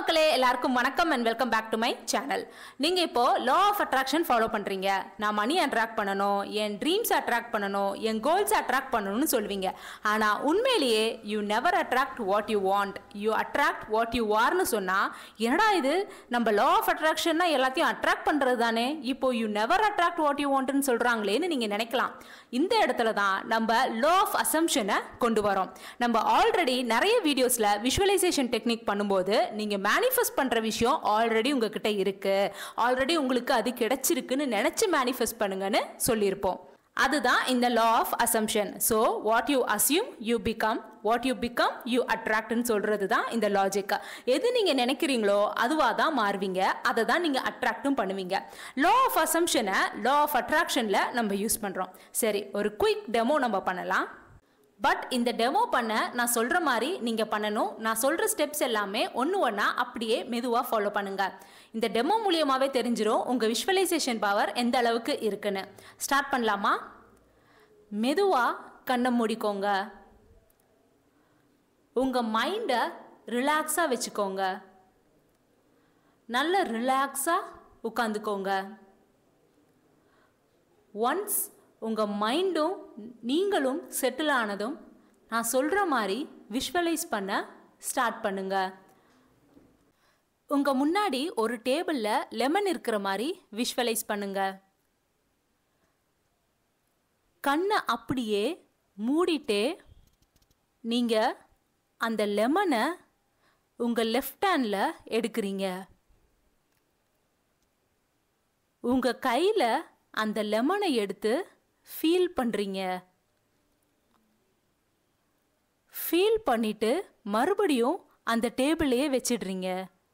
மக்களே எல்லாருக்கும் வணக்கம் and welcome back to my channel நீங்கள் இப்போ லா ஆஃப் அட்ராக்ஷன் ஃபாலோ பண்ணுறீங்க நான் மணி அட்ராக்ட் பண்ணணும் என் ட்ரீம்ஸ் அட்ராக்ட் பண்ணணும் என் கோல்ஸ் அட்ராக்ட் பண்ணணும்னு சொல்லுவீங்க ஆனால் உண்மையிலேயே you never attract what you want you attract what you வார்னு சொன்னால் என்னடா இது நம்ம லா ஆஃப் அட்ராக்ஷன்னா எல்லாத்தையும் அட்ராக்ட் பண்ணுறது தானே இப்போ you never attract what you வாண்ட்னு சொல்கிறாங்களேன்னு நீங்கள் நினைக்கலாம் இந்த இடத்துல தான் நம்ம லா ஆஃப் அசம்ஷனை கொண்டு வரோம் நம்ம ஆல்ரெடி நிறைய வீடியோஸில் விஷுவலைசேஷன் டெக்னிக் பண்ணும்போது நீங்கள் மேனிஃபெஸ்ட் பண்ணுற விஷயம் ஆல்ரெடி உங்ககிட்ட இருக்கு ஆல்ரெடி உங்களுக்கு அது கிடைச்சிருக்குன்னு நினச்சி மேனிஃபெஸ்ட் பண்ணுங்கன்னு சொல்லியிருப்போம் அதுதான் இந்த law of assumption so what you assume you become what you become you அட்ராக்ட்னு சொல்கிறது தான் இந்த லாஜிக் எது நீங்கள் நினைக்கிறீங்களோ அதுவாக தான் மாறுவீங்க அதை தான் நீங்கள் அட்ராக்டும் பண்ணுவீங்க லா ஆஃப் அசம்ஷனை லா ஆஃப் அட்ராக்ஷனில் நம்ம யூஸ் பண்ணுறோம் சரி ஒரு குயிக் டெமோ நம்ம பண்ணலாம் பட் இந்த டெமோ பண்ண நான் சொல்கிற மாதிரி நீங்கள் பண்ணணும் நான் சொல்கிற ஸ்டெப்ஸ் எல்லாமே ஒன்று ஒன்றா அப்படியே மெதுவாக ஃபாலோ பண்ணுங்க இந்த டெமோ மூலியமாகவே தெரிஞ்சிரும் உங்கள் விஷுவலைசேஷன் பவர் எந்த அளவுக்கு இருக்குன்னு ஸ்டார்ட் பண்ணலாமா மெதுவாக கண்ணை மூடிக்கோங்க உங்கள் மைண்டை ரிலாக்ஸாக வச்சுக்கோங்க நல்ல ரிலாக்ஸாக உட்காந்துக்கோங்க ஒன்ஸ் உங்கள் மைண்டும் நீங்களும் செட்டில் ஆனதும் நான் சொல்கிற மாதிரி விஷுவலைஸ் பண்ண ஸ்டார்ட் பண்ணுங்க உங்கள் முன்னாடி ஒரு டேபிளில் லெமன் இருக்கிற மாதிரி விஷுவலைஸ் பண்ணுங்க கண்ணை அப்படியே மூடிட்டே நீங்கள் அந்த லெமனை உங்கள் லெஃப்ட் ஹேண்டில் எடுக்கிறீங்க உங்கள் கையில் அந்த லெமனை எடுத்து ஃபீல் பண்ணுறீங்க ஃபீல் பண்ணிட்டு மறுபடியும் அந்த டேபிளையே வச்சிடுறீங்க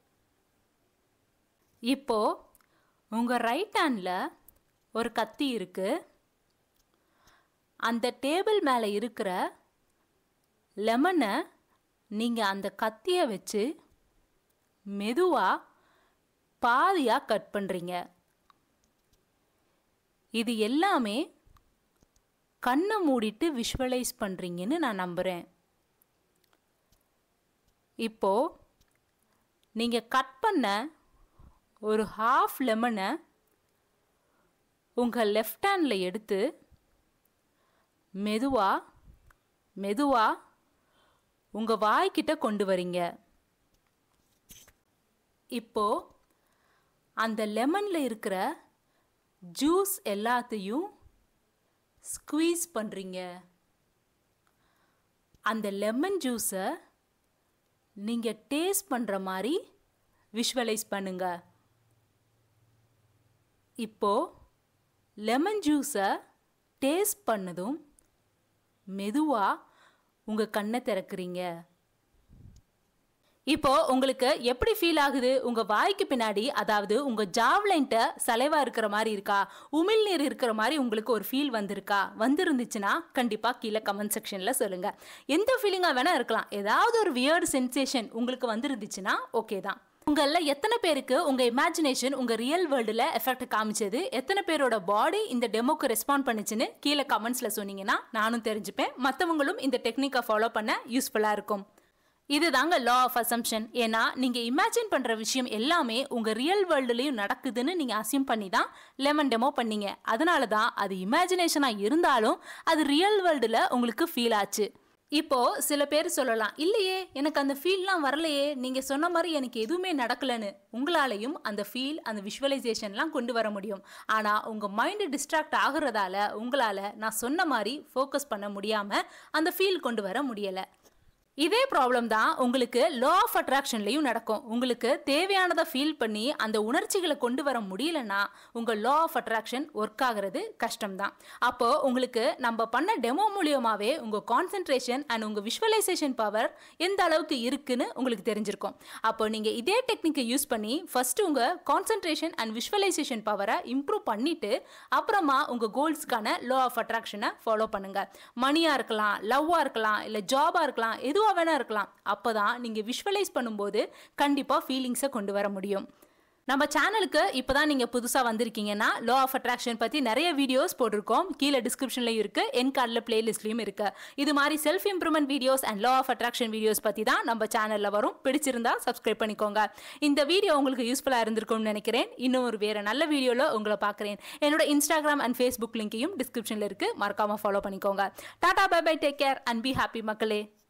இப்போ உங்கள் ரைட் ஹேண்டில் ஒரு கத்தி இருக்கு அந்த டேபிள் மேலே இருக்கிற லெமனை நீங்கள் அந்த கத்தியை வச்சு மெதுவாக பாதியாக கட் பண்ணுறீங்க இது எல்லாமே கண்ணை மூடிட்டு விஷுவலைஸ் பண்ணுறீங்கன்னு நான் நம்புகிறேன் இப்போ நீங்கள் கட் பண்ண ஒரு ஹாஃப் லெமனை உங்கள் லெஃப்ட் ஹேண்டில் எடுத்து மெதுவாக மெதுவாக உங்கள் வாய்க்கிட்ட கொண்டு வரீங்க இப்போ அந்த லெமனில் இருக்கிற ஜூஸ் எல்லாத்தையும் ஸ்குவீஸ் பண்ணுறீங்க அந்த லெமன் ஜூஸை நீங்கள் டேஸ்ட் பண்ணுற மாதிரி விஷுவலைஸ் பண்ணுங்க இப்போ லெமன் ஜூஸை டேஸ்ட் பண்ணதும் மெதுவாக உங்கள் கண்ணை திறக்கிறீங்க இப்போ உங்களுக்கு எப்படி ஃபீல் ஆகுது உங்க வாய்க்கு பின்னாடி அதாவது உங்க ஜாவ்லைன்ட்ட சலைவா இருக்கிற மாதிரி இருக்கா உமிழ்நீர் இருக்கிற மாதிரி உங்களுக்கு ஒரு ஃபீல் வந்திருக்கா வந்திருந்துச்சுன்னா கண்டிப்பா கீழே கமெண்ட் செக்ஷன்ல சொல்லுங்க எந்த ஃபீலிங்கா வேணா இருக்கலாம் ஏதாவது ஒரு வியர்டு சென்சேஷன் உங்களுக்கு வந்திருந்துச்சுன்னா ஓகே தான் உங்கள எத்தனை பேருக்கு உங்க இமேஜினேஷன் உங்க ரியல் வேர்ல்டுல எஃபெக்ட் காமிச்சது எத்தனை பேரோட பாடி இந்த டெமோக்கு ரெஸ்பாண்ட் பண்ணுச்சுன்னு கீழே கமெண்ட்ஸ்ல சொன்னீங்கன்னா நானும் தெரிஞ்சுப்பேன் மற்றவங்களும் இந்த டெக்னிக்கை ஃபாலோ பண்ண யூஸ்ஃபுல்லா இருக்கும் இதுதாங்க லா ஆஃப் அசம்ஷன் ஏன்னா நீங்க இமேஜின் பண்ற விஷயம் எல்லாமே உங்க ரியல் வேர்ல்டுலயும் நடக்குதுன்னு நீங்க அசியூம் பண்ணி தான் லெமன் டெமோ பண்ணீங்க அதனால தான் அது இமேஜினேஷனா இருந்தாலும் அது ரியல் வேர்ல்டுல உங்களுக்கு ஃபீல் ஆச்சு இப்போ சில பேர் சொல்லலாம் இல்லையே எனக்கு அந்த ஃபீல்லாம் வரலையே நீங்க சொன்ன மாதிரி எனக்கு எதுவுமே நடக்கலன்னு உங்களாலையும் அந்த ஃபீல் அந்த விஷுவலைசேஷன்லாம் கொண்டு வர முடியும் ஆனா உங்க மைண்டு டிஸ்ட்ராக்ட் ஆகுறதால உங்களால நான் சொன்ன மாதிரி ஃபோக்கஸ் பண்ண முடியாம அந்த ஃபீல் கொண்டு வர முடியல இதே ப்ராப்ளம் தான் உங்களுக்கு லா ஆஃப் அட்ராக்ஷன்லையும் நடக்கும் உங்களுக்கு தேவையானதை ஃபீல் பண்ணி அந்த உணர்ச்சிகளை கொண்டு வர முடியலன்னா உங்கள் லா ஆஃப் அட்ராக்ஷன் ஒர்க் ஆகிறது கஷ்டம்தான் அப்போ உங்களுக்கு நம்ம பண்ண டெமோ மூலியமாகவே உங்கள் கான்சென்ட்ரேஷன் அண்ட் உங்கள் விஷுவலைசேஷன் பவர் எந்த அளவுக்கு இருக்குன்னு உங்களுக்கு தெரிஞ்சிருக்கும் அப்போ நீங்கள் இதே டெக்னிக்கை யூஸ் பண்ணி ஃபர்ஸ்ட் உங்கள் கான்சென்ட்ரேஷன் அண்ட் விஷுவலைசேஷன் பவரை இம்ப்ரூவ் பண்ணிட்டு அப்புறமா உங்கள் கோல்ஸ்க்கான லா ஆஃப் அட்ராக்ஷனை ஃபாலோ பண்ணுங்க மணியாக இருக்கலாம் லவ்வாக இருக்கலாம் இல்லை ஜாபாக இருக்கலாம் எதுவாக வேணா இருக்கலாம் அப்போ தான் நீங்கள் விஷுவலைஸ் பண்ணும்போது கண்டிப்பாக ஃபீலிங்ஸை கொண்டு வர முடியும் நம்ம சேனலுக்கு இப்பதான் நீங்க புதுசா வந்திருக்கீங்கன்னா லோ ஆஃப் அட்ராக்ஷன் பத்தி நிறைய வீடியோஸ் போட்டிருக்கோம் கீழே டிஸ்கிரிப்ஷன்லயும் இருக்கு என் கார்டில் பிளேலிஸ்ட்லயும் இருக்கு இது மாதிரி self improvement videos and law of attraction videos பத்தி தான் நம்ம சேனல்ல வரும் பிடிச்சிருந்தா சப்ஸ்கிரைப் பண்ணிக்கோங்க இந்த வீடியோ உங்களுக்கு யூஸ்ஃபுல்லா இருந்திருக்கும்னு நினைக்கிறேன் இன்னும் ஒரு வேற நல்ல வீடியோல உங்களை பார்க்குறேன் என்னோட இன்ஸ்டாகிராம் அண்ட் ஃபேஸ்புக் லிங்கையும் டிஸ்கிரிப்ஷன்ல இருக்கு மறக்காம ஃபாலோ பண்ணிக்கோங்க tata bye bye take care and be happy மக்களே